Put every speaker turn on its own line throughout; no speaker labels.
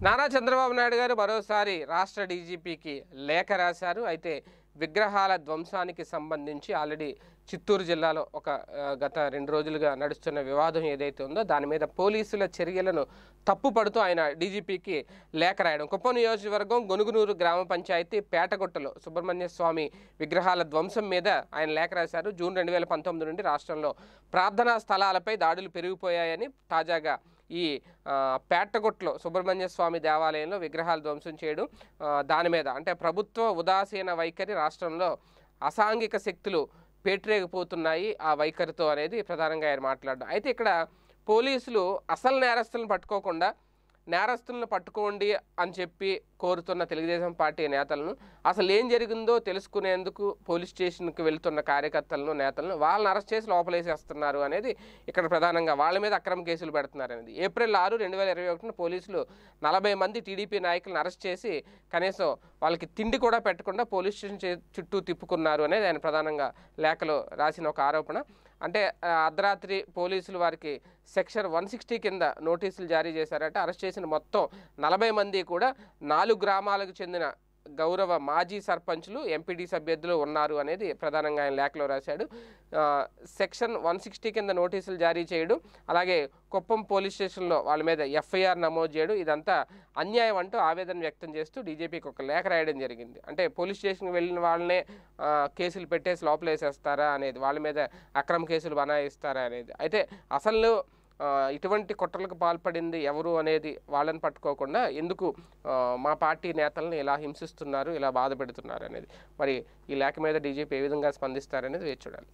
నారా చంద్రబాబు నాయుడు గారు మరోసారి రాష్ట్ర డీజీపీకి లేఖ రాశారు అయితే విగ్రహాల ధ్వంసానికి సంబంధించి ఆల్రెడీ చిత్తూరు జిల్లాలో ఒక ఆ, గత రెండు రోజులుగా నడుస్తున్న వివాదం ఏదైతే ఉందో దాని మీద పోలీసుల చర్యలను తప్పుపడుతూ ఆయన డీజీపీకి లేఖ రాయడం కుప్పం నియోజకవర్గం గొనుగునూరు గ్రామ పంచాయతీ పేటగుట్టలో సుబ్రహ్మణ్య స్వామి విగ్రహాల ధ్వంసం మీద ఆయన లేఖ రాశారు జూన్ రెండు వేల పంతొమ్మిది నుండి రాష్ట్రంలో ప్రార్థనా స్థలాలపై దాడులు పెరిగిపోయాయని తాజాగా ఈ ఆ, పేటగుట్లో సుబ్రహ్మణ్య స్వామి దేవాలయంలో విగ్రహాలు ధ్వంసం చేయడం ఆ, దాని మీద అంటే ప్రభుత్వ ఉదాసీన వైఖరి రాష్ట్రంలో అసాంఘిక శక్తులు పేటరేగిపోతున్నాయి ఆ వైఖరితో అనేది ప్రధానంగా ఆయన మాట్లాడడం అయితే ఇక్కడ పోలీసులు అసలు నేరస్తులను పట్టుకోకుండా నేరస్తులను పట్టుకోండి అని చెప్పి కోరుతున్న తెలుగుదేశం పార్టీ నేతలను అసలు ఏం జరిగిందో తెలుసుకునేందుకు పోలీస్ స్టేషన్కి వెళ్తున్న కార్యకర్తలను నేతలను వాళ్ళని అరెస్ట్ చేసి లోపలేసేస్తున్నారు అనేది ఇక్కడ ప్రధానంగా వాళ్ళ మీద అక్రమ కేసులు పెడుతున్నారు అనేది ఏప్రిల్ ఆరు రెండు వేల ఇరవై ఒకటిన పోలీసులు నలభై మంది టీడీపీ నాయకులను అరెస్ట్ చేసి కనీసం వాళ్ళకి తిండి కూడా పెట్టకుండా పోలీస్ స్టేషన్ చే- చుట్టూ తిప్పుకున్నారు అనేది ఆయన ప్రధానంగా లేఖలో రాసిన ఒక ఆరోపణ అంటే ఆ, అర్ధరాత్రి పోలీసులు వారికి సెక్షన్ వన్ సిక్స్టీ కింద నోటీసులు జారీ చేశారట అరెస్ట్ చేసిన మొత్తం నలభై మంది కూడా నాలుగు గ్రామాలకు చెందిన గౌరవ మాజీ సర్పంచ్లు ఎంపీటీ సభ్యులు ఉన్నారు అనేది ప్రధానంగా ఆయన లేఖలో రాశాడు ఆ, సెక్షన్ వన్ సిక్స్టీ కింద నోటీసులు జారీ చేయడం అలాగే కుప్పం పోలీస్ స్టేషన్లో వాళ్ళ మీద ఎఫ్ఐఆర్ నమోదు చేయడం ఇదంతా అన్యాయం అంటూ ఆవేదన వ్యక్తం చేస్తూ డీజీపీకి ఒక లేఖ రాయడం జరిగింది అంటే పోలీస్ స్టేషన్కి వెళ్ళిన వాళ్ళనే ఆ, కేసులు పెట్టేసి లోపలేసేస్తారా అనేది వాళ్ళ మీద అక్రమ కేసులు బనాయిస్తారా అనేది అయితే అసలు ఆ, ఇటువంటి కుట్రలకు పాల్పడింది ఎవరు అనేది వాళ్ళని పట్టుకోకుండా ఎందుకు ఆ, మా పార్టీ నేతలను ఇలా హింసిస్తున్నారు ఇలా బాధ పెడుతున్నారు అనేది మరి ఈ లేఖ మీద డీజీపీ ఏ విధంగా స్పందిస్తారనేది వేచి చూడాలి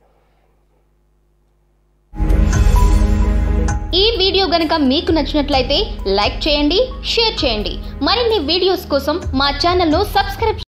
ఈ వీడియో గనుక మీకు నచ్చినట్లయితే లైక్ చేయండి షేర్ చేయండి మరిన్ని వీడియోస్ కోసం మా ఛానల్ను సబ్స్క్రైబ్